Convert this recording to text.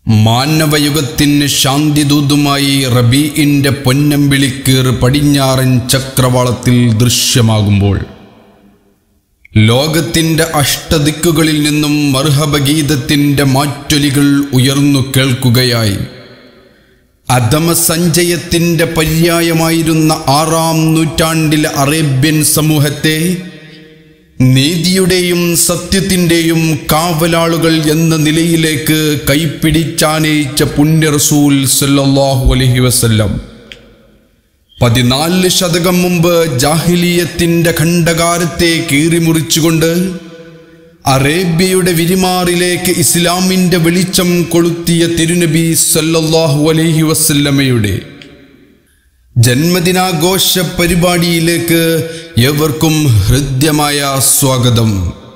മാനവയുഗത്തിന് ശാന്തിദൂതുമായി റബീഇന്റെ പൊന്നമ്പിളിക്കീർ പടിഞ്ഞാറൻ ചക്രവാളത്തിൽ ദൃശ്യമാകുമ്പോൾ ലോകത്തിന്റെ അഷ്ടദിക്കുകളിൽ നിന്നും മർഹബഗീതത്തിന്റെ മാറ്റൊലികൾ ഉയർന്നു കേൾക്കുകയായി അധമസഞ്ചയത്തിന്റെ പര്യായമായിരുന്ന ആറാം നൂറ്റാണ്ടിലെ അറേബ്യൻ സമൂഹത്തെ നീതിയുടെയും സത്യത്തിൻ്റെയും കാവലാളുകൾ എന്ന നിലയിലേക്ക് കൈപ്പിടിച്ചാനയിച്ച പുണ്യ റസൂൽ സല്ലല്ലാഹു അലൈഹി വസല്ലം പതിനാല് ശതകം മുമ്പ് ജാഹിലീയത്തിന്റെ ഖണ്ഡകാരത്തെ കീറിമുറിച്ചുകൊണ്ട് അറേബ്യയുടെ വിരിമാറിലേക്ക് ഇസ്ലാമിന്റെ വെളിച്ചം കൊളുത്തിയ തിരുനബി സല്ലല്ലാഹു അലൈഹി വസല്ലമയുടെ ജന്മദിനാഘോഷ പരിപാടിയിലേക്ക് ഏവർക്കും ഹൃദ്യമായ സ്വാഗതം